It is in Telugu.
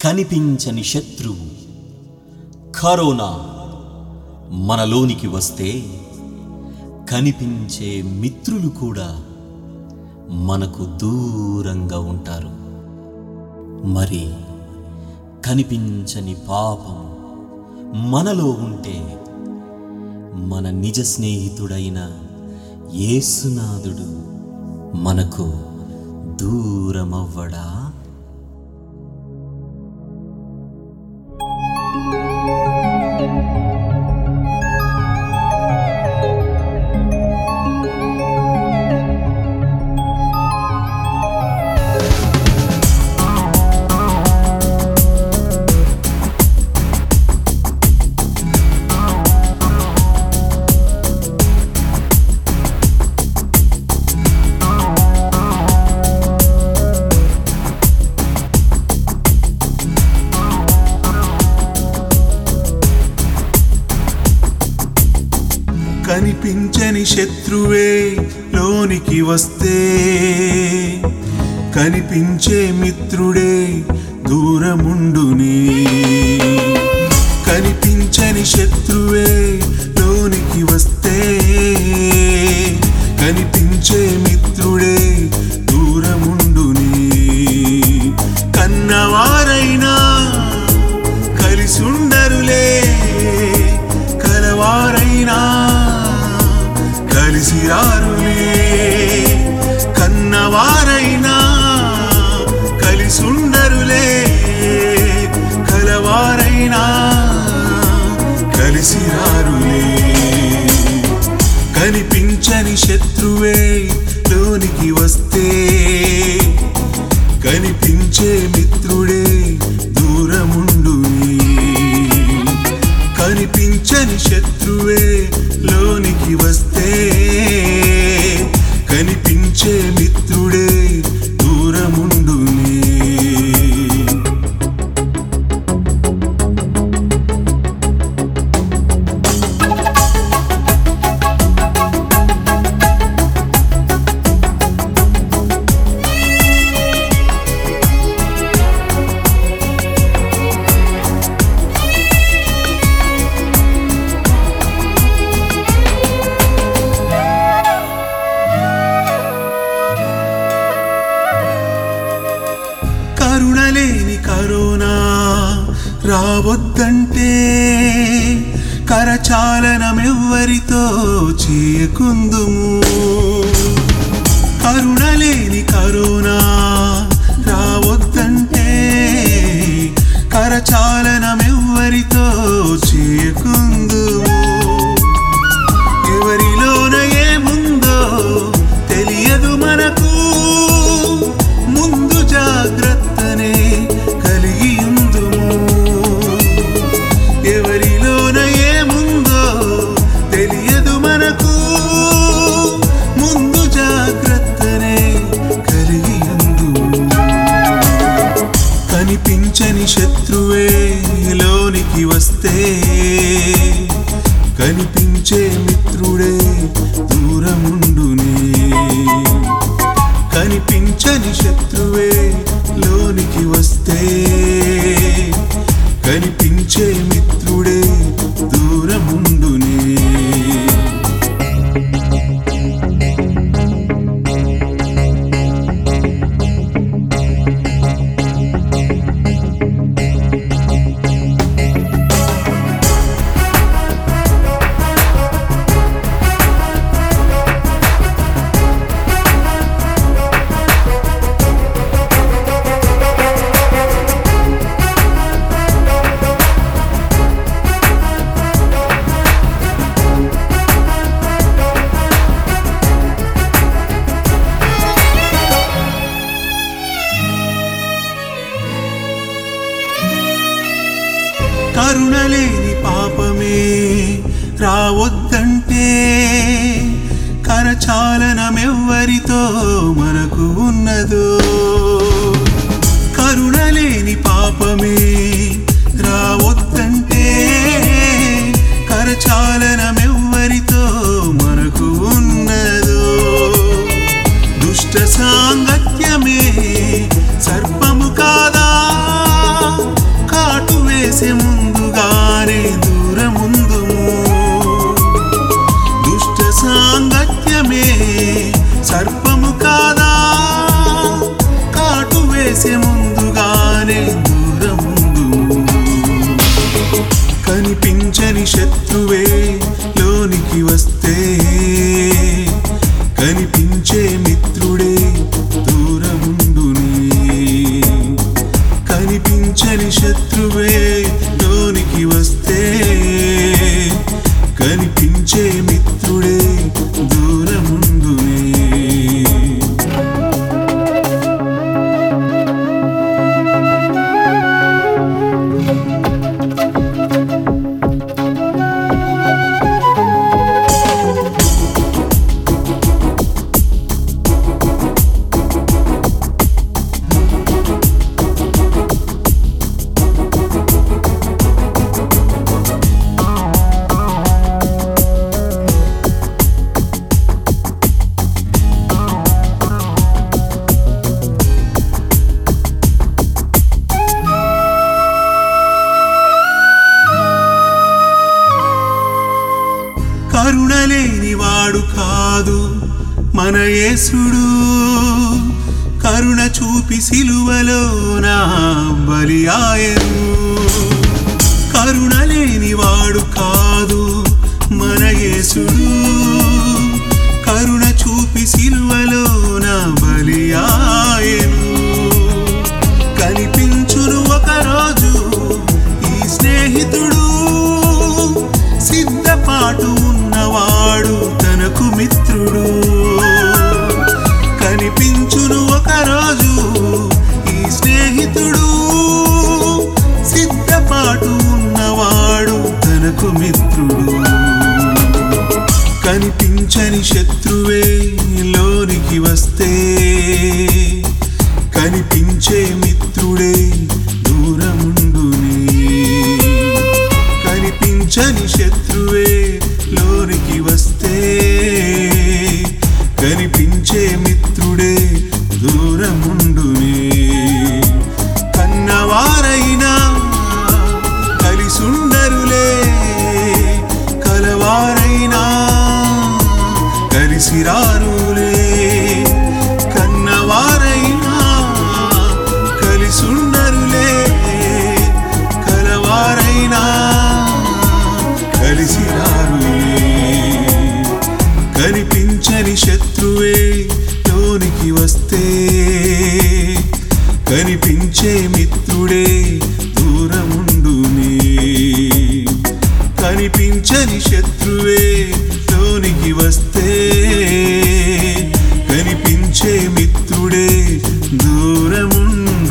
కనిపించని శత్రువు కరోనా మనలోనికి వస్తే కనిపించే మిత్రులు కూడా మనకు దూరంగా ఉంటారు మరి కనిపించని పాపం మనలో ఉంటే మన నిజ స్నేహితుడైన యేసునాథుడు మనకు దూరమవ్వడా కనిపించని శత్రువే లోనికి వస్తే కనిపించే మిత్రుడే దూరముండుని కనిపించని శత్రువే లోనికి వస్తే కనిపించే మిత్రుడే దూరముండుని కన్నవారైనా కలిసుండరులే కలవారైనా కలిసి రారులే కన్నవారైనా కలిసుండరులే కలవారైనా కలిసి రారులే కనిపించని శత్రువే లోనికి వస్తే కనిపించే మిత్రుడే దూరముండుని కనిపించని శత్రువే లోనికి వస్తే కనిపించే మిత్రుడే దూరముండుని కరుణలేని కరోనా రావద్దంటే కరచాలనమెవ్వరితో చేయకుందుము కరుణలేని కరోనా రావద్దంటే కరచాలనమెవ్వరితో చేయకుందుము ఎవరిలోన ఏముందో తెలియదు మనకు ముందు జాగ్రత్తనే కలిగి ఉందుము ఎవరిలోన ఏముందో తెలియదు మనకు ముందు జాగ్రత్తనే కలిగి ఉందుము కనిపించని శత్రువే లోనికి వస్తే కనిపించే మిత్రుడే దూరముండునే కనిపించని శత్రువే లోనికి వస్తే కనిపించే మిత్రుడే దూరముండునే కరుణలేని పాపమే రావద్దంటే కరచాలనమెవ్వరితో మనకు ఉన్నదో కరుణలేని పాపమే రావద్దంటే కరచాలనమెవ్వరితో మనకు ఉన్నదో దుష్ట సాంగత్యమే సర్పము కాదా మన యేసుడు కరుణ చూపి సిలువలో నా బలి ఆయను కరుణ లేనివాడు కాదు మన యేసుడు కరుణ చూపి సిలువలో నా బలి ఆయను కనిపించును ఒకరోజు ఈ స్నేహితుడు సిద్ధపాటు ఉన్నవాడు తనకు మిత్రుడు కనిపించును ఒకరోజు ఈ స్నేహితుడు సిద్ధపాటు ఉన్నవాడు తనకు మిత్రుడు కనిపించని శత్రువే లోనికి వస్తే కనిపించే మిత్రుడే దూరముండునే కనిపించని శత్రువే లోనికి వస్తే కనిపించే మిత్రుడే దూరముండునే కన్నవారైనా కలిసుండరులే కలవారైనా కలిసిరారులే కన్నవారైనా కలిసుండరులే కలవారైనా కలిసిరారులే కనిపించని శత్రువే లోనికి వస్తే కనిపించే మిత్రుడే దూరముండునే కనిపించని శత్రువే లోనికి వస్తే కనిపించే మిత్రుడే దూరముండునే